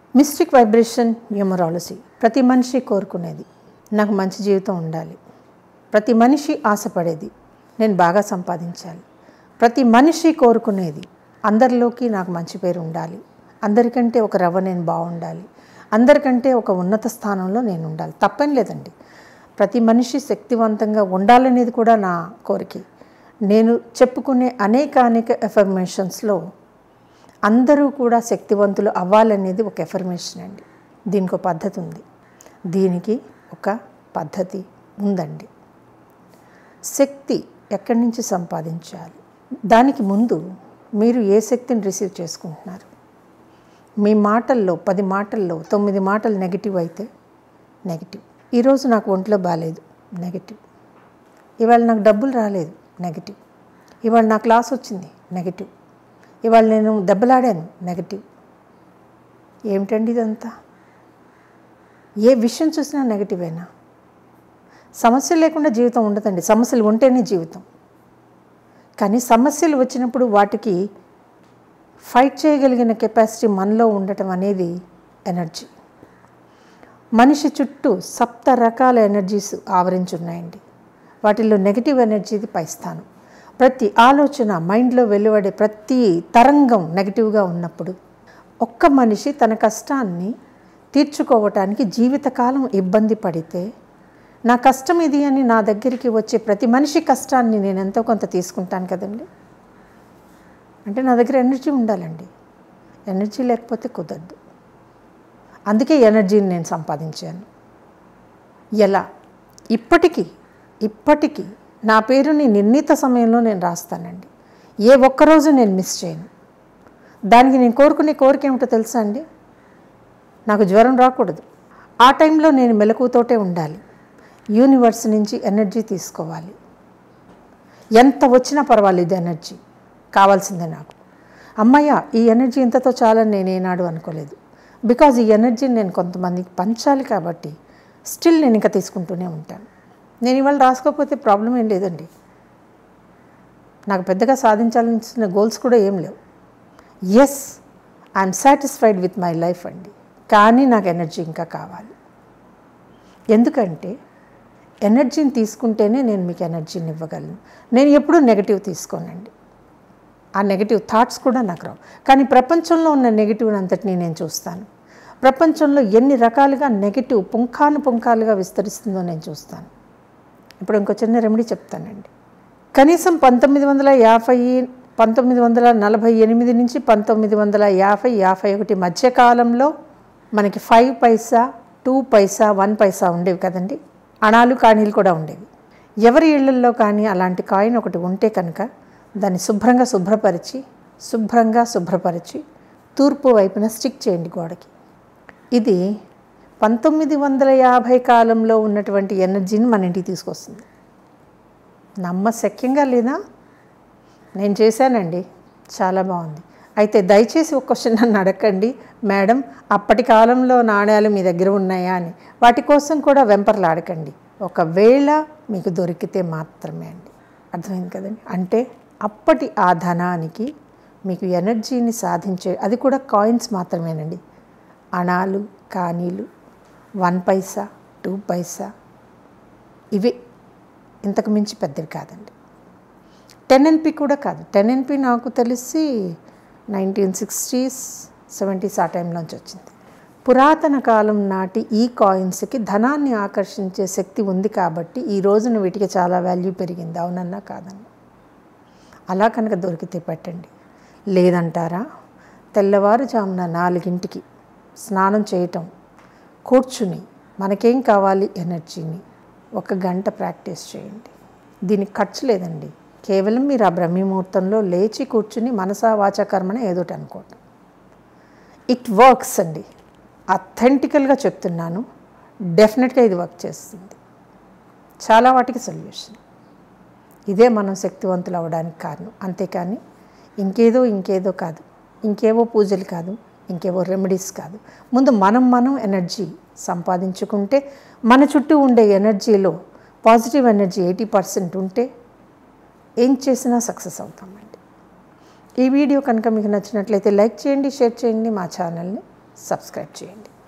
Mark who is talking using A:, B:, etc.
A: mystic vibration numerology ప్రతి మనిషి కోరుకునేది నాకు మంచి జీవితం ఉండాలి ప్రతి మనిషి ఆశపడేది నేను బాగా సంపాదించాలి ప్రతి మనిషి కోరుకునేది అందరిలోకి నాకు మంచి పేరు ఉండాలి అందరికంటే ఒక రవ్వ నేను బాగుండాలి అందరికంటే ఒక ఉన్నత స్థానంలో నేను ఉండాలి తప్పని లేదండి ప్రతి మనిషి శక్తివంతంగా ఉండాలనేది కూడా నా కోరిక నేను చెప్పుకునే అనేక అనేక ఎఫర్మేషన్స్లో అందరూ కూడా శక్తివంతులు అవ్వాలనేది ఒక ఎఫర్మేషన్ అండి దీనికి ఒక పద్ధతి ఉంది దీనికి ఒక పద్ధతి ఉందండి శక్తి ఎక్కడి నుంచి సంపాదించాలి దానికి ముందు మీరు ఏ శక్తిని రిసీవ్ చేసుకుంటున్నారు మీ మాటల్లో పది మాటల్లో తొమ్మిది మాటలు నెగిటివ్ అయితే నెగిటివ్ ఈరోజు నాకు ఒంట్లో బాగాలేదు నెగిటివ్ ఇవాళ నాకు డబ్బులు రాలేదు నెగిటివ్ ఇవాళ నా క్లాస్ వచ్చింది నెగిటివ్ ఇవాళ నేను దెబ్బలాడాను నెగిటివ్ ఏమిటండి ఇదంతా ఏ విషయం చూసినా నెగిటివేనా సమస్య లేకుండా జీవితం ఉండదండి సమస్యలు ఉంటేనే జీవితం కానీ సమస్యలు వచ్చినప్పుడు వాటికి ఫైట్ చేయగలిగిన కెపాసిటీ మనలో ఉండటం అనేది ఎనర్జీ మనిషి చుట్టూ సప్త రకాల ఎనర్జీస్ ఆవరించున్నాయండి వాటిల్లో నెగిటివ్ ఎనర్జీది పై స్థానం ప్రతి ఆలోచన మైండ్లో వెలువడే ప్రతి తరంగం నెగిటివ్గా ఉన్నప్పుడు ఒక్క మనిషి తన కష్టాన్ని తీర్చుకోవటానికి జీవితకాలం ఇబ్బంది పడితే నా కష్టం ఇది అని నా దగ్గరికి వచ్చే ప్రతి మనిషి కష్టాన్ని నేను ఎంతో కొంత తీసుకుంటాను కదండి అంటే నా దగ్గర ఎనర్జీ ఉండాలండి ఎనర్జీ లేకపోతే కుదరదు అందుకే ఎనర్జీని నేను సంపాదించాను ఎలా ఇప్పటికీ ఇప్పటికీ నా పేరుని నిర్ణీత సమయంలో నేను రాస్తానండి ఏ ఒక్కరోజు నేను మిస్ చేయను దానికి నేను కోరుకునే కోరిక ఏమిటో తెలుసా అండి నాకు జ్వరం రాకూడదు ఆ టైంలో నేను మెలకుతోటే ఉండాలి యూనివర్స్ నుంచి ఎనర్జీ తీసుకోవాలి ఎంత వచ్చినా పర్వాలేదు ఎనర్జీ కావాల్సిందే నాకు అమ్మయ్య ఈ ఎనర్జీ ఇంతతో చాలని నేను ఏనాడు అనుకోలేదు బికాజ్ ఈ ఎనర్జీని నేను కొంతమందికి పంచాలి కాబట్టి స్టిల్ నేను ఇంకా తీసుకుంటూనే ఉంటాను నేను ఇవాళ రాసుకోకపోతే ప్రాబ్లం ఏం లేదండి నాకు పెద్దగా సాధించాల్సిన గోల్స్ కూడా ఏం లేవు yes I'm satisfied with my life అండి కానీ నాకు ఎనర్జీ ఇంకా కావాలి ఎందుకంటే ఎనర్జీని తీసుకుంటేనే నేను మీకు ఎనర్జీని ఇవ్వగలను నేను ఎప్పుడూ నెగటివ్ తీసుకోనండి ఆ నెగటివ్ థాట్స్ కూడా నాకు రావు కానీ ప్రపంచంలో ఉన్న నెగిటివ్ అంతటినీ నేను చూస్తాను ప్రపంచంలో ఎన్ని రకాలుగా నెగిటివ్ పుంఖాను పుంఖాలుగా విస్తరిస్తుందో నేను చూస్తాను ఇప్పుడు ఇంకో చిన్న రెమెడీ చెప్తానండి కనీసం పంతొమ్మిది వందల యాభై పంతొమ్మిది వందల నలభై ఎనిమిది నుంచి పంతొమ్మిది వందల యాభై యాభై ఒకటి మధ్యకాలంలో మనకి five paisa two paisa one paisa ఉండేవి కదండి అణాలు కాణీలు కూడా ఉండేవి ఎవరి ఇళ్లల్లో కానీ అలాంటి కాయిన్ ఒకటి ఉంటే కనుక దాన్ని శుభ్రంగా శుభ్రపరిచి శుభ్రంగా శుభ్రపరిచి తూర్పు వైపున స్టిక్ చేయండి గోడకి ఇది పంతొమ్మిది వందల యాభై కాలంలో ఉన్నటువంటి ఎనర్జీని మన ఇంటికి తీసుకొస్తుంది నమ్మశక్యంగా లేదా నేను చేశానండి చాలా బాగుంది అయితే దయచేసి ఒక క్వశ్చన్ నన్ను అడగండి మేడం అప్పటి కాలంలో నాణ్యాలు మీ దగ్గర ఉన్నాయా అని వాటి కోసం కూడా వెంపర్లాడకండి ఒకవేళ మీకు దొరికితే మాత్రమే అండి అర్థమైంది కదండి అంటే అప్పటి ఆ ధనానికి మీకు ఎనర్జీని సాధించే అది కూడా కాయిన్స్ మాత్రమేనండి అణాలు కానీలు వన్ పైసా టూ పైసా ఇవి ఇంతకు మించి పెద్దవి కాదండి టెన్ ఎన్పి కూడా కాదు టెన్ ఎన్పి నాకు తెలిసి నైన్టీన్ సిక్స్టీస్ సెవెంటీస్ ఆ టైంలోంచి వచ్చింది పురాతన కాలం నాటి ఈ కాయిన్స్కి ధనాన్ని ఆకర్షించే శక్తి ఉంది కాబట్టి ఈ రోజున వీటికి చాలా వాల్యూ పెరిగింది అవునన్నా కాదన్నా అలా కనుక దొరికితే పెట్టండి లేదంటారా తెల్లవారుజామున నాలుగింటికి స్నానం చేయటం కూర్చుని మనకేం కావాలి ఎనర్జీని ఒక గంట ప్రాక్టీస్ చేయండి దీనికి ఖర్చు లేదండి కేవలం మీరు ఆ బ్రహ్మముహూర్తంలో లేచి కూర్చుని మనసా వాచకర్మణ ఏదోటి అనుకోవటం ఇట్ వర్క్స్ అండి అథెంటికల్గా చెప్తున్నాను డెఫినెట్గా ఇది వర్క్ చేస్తుంది చాలా వాటికి సొల్యూషన్ ఇదే మనం శక్తివంతులు అవ్వడానికి కారణం అంతేకాని ఇంకేదో ఇంకేదో కాదు ఇంకేవో పూజలు కాదు ఇంకేవో రెమెడీస్ కాదు ముందు మనం మనం ఎనర్జీ సంపాదించుకుంటే మన చుట్టూ ఉండే ఎనర్జీలో పాజిటివ్ ఎనర్జీ ఎయిటీ పర్సెంట్ ఉంటే ఏం చేసినా సక్సెస్ అవుతామండి ఈ వీడియో కనుక మీకు నచ్చినట్లయితే లైక్ చేయండి షేర్ చేయండి మా ఛానల్ని సబ్స్క్రైబ్ చేయండి